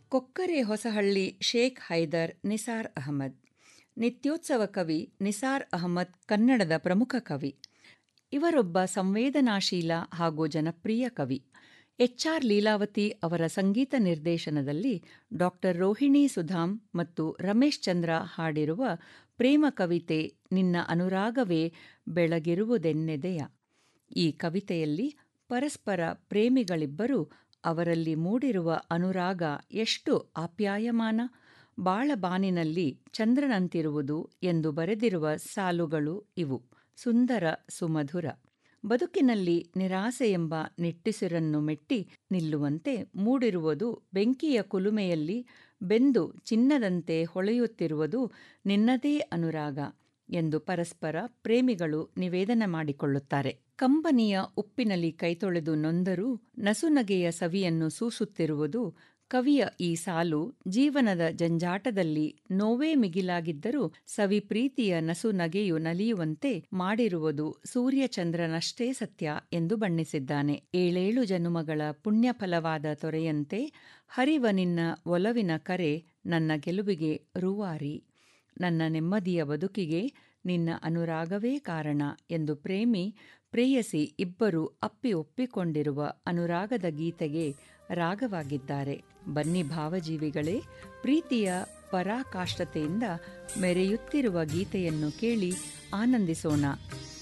ಕೊಕ್ಕರೆ ಹೊಸಹಳ್ಳಿ ಶೇಖ್ ಹೈದರ್ ನಿಸಾರ್ ಅಹಮದ್ ನಿತ್ಯೋತ್ಸವ ಕವಿ ನಿಸಾರ್ ಅಹಮದ್ ಕನ್ನಡದ ಪ್ರಮುಖ ಕವಿ ಇವರೊಬ್ಬ ಸಂವೇದನಾಶೀಲ ಹಾಗೂ ಜನಪ್ರಿಯ ಕವಿ ಎಚ್ ಆರ್ ಲೀಲಾವತಿ ಅವರ ಸಂಗೀತ ನಿರ್ದೇಶನದಲ್ಲಿ ಡಾಕ್ಟರ್ ರೋಹಿಣಿ ಸುಧಾಮ್ ಮತ್ತು ರಮೇಶ್ ಚಂದ್ರ ಹಾಡಿರುವ ಪ್ರೇಮ ಕವಿತೆ ನಿನ್ನ ಅನುರಾಗವೇ ಬೆಳಗಿರುವುದೆನ್ನೆದೆಯ ಈ ಕವಿತೆಯಲ್ಲಿ ಪರಸ್ಪರ ಪ್ರೇಮಿಗಳಿಬ್ಬರು ಅವರಲ್ಲಿ ಮೂಡಿರುವ ಅನುರಾಗ ಎಷ್ಟು ಆಪ್ಯಾಯಮಾನ ಬಾಳಬಾನಿನಲ್ಲಿ ಚಂದ್ರನಂತಿರುವುದು ಎಂದು ಬರೆದಿರುವ ಸಾಲುಗಳು ಇವು ಸುಂದರ ಸುಮಧುರ ಬದುಕಿನಲ್ಲಿ ನಿರಾಸೆ ಎಂಬ ನಿಟ್ಟುಸಿರನ್ನು ಮೆಟ್ಟಿ ನಿಲ್ಲುವಂತೆ ಮೂಡಿರುವುದು ಬೆಂಕಿಯ ಕುಲುಮೆಯಲ್ಲಿ ಬೆಂದು ಚಿನ್ನದಂತೆ ಹೊಳೆಯುತ್ತಿರುವುದು ನಿನ್ನದೇ ಅನುರಾಗ ಎಂದು ಪರಸ್ಪರ ಪ್ರೇಮಿಗಳು ನಿವೇದನ ಮಾಡಿಕೊಳ್ಳುತ್ತಾರೆ ಕಂಬನಿಯ ಉಪ್ಪಿನಲ್ಲಿ ಕೈತೊಳೆದು ನೊಂದರೂ ನಸುನಗೆಯ ಸವಿಯನ್ನು ಸೂಸುತ್ತಿರುವುದು ಕವಿಯ ಈ ಸಾಲು ಜೀವನದ ಜಂಜಾಟದಲ್ಲಿ ನೋವೇ ಮಿಗಿಲಾಗಿದ್ದರೂ ಸವಿ ಪ್ರೀತಿಯ ನಸು ನಗೆಯು ನಲಿಯುವಂತೆ ಮಾಡಿರುವುದು ಸೂರ್ಯಚಂದ್ರನಷ್ಟೇ ಸತ್ಯ ಎಂದು ಬಣ್ಣಿಸಿದ್ದಾನೆ ಏಳೇಳು ಜನುಮಗಳ ಪುಣ್ಯಫಲವಾದ ತೊರೆಯಂತೆ ಹರಿವ ನಿನ್ನ ಒಲವಿನ ಕರೆ ನನ್ನ ಗೆಲುವಿಗೆ ರೂವಾರಿ ನನ್ನ ನೆಮ್ಮದಿಯ ಬದುಕಿಗೆ ನಿನ್ನ ಅನುರಾಗವೇ ಕಾರಣ ಎಂದು ಪ್ರೇಮಿ ಪ್ರೇಯಸಿ ಇಬ್ಬರು ಅಪ್ಪಿ ಒಪ್ಪಿಕೊಂಡಿರುವ ಅನುರಾಗದ ಗೀತೆಗೆ ರಾಗವಾಗಿದ್ದಾರೆ ಬನ್ನಿ ಭಾವಜೀವಿಗಳೇ ಪ್ರೀತಿಯ ಪರಾಕಾಷ್ಠತೆಯಿಂದ ಮೆರೆಯುತ್ತಿರುವ ಗೀತೆಯನ್ನು ಕೇಳಿ ಆನಂದಿಸೋಣ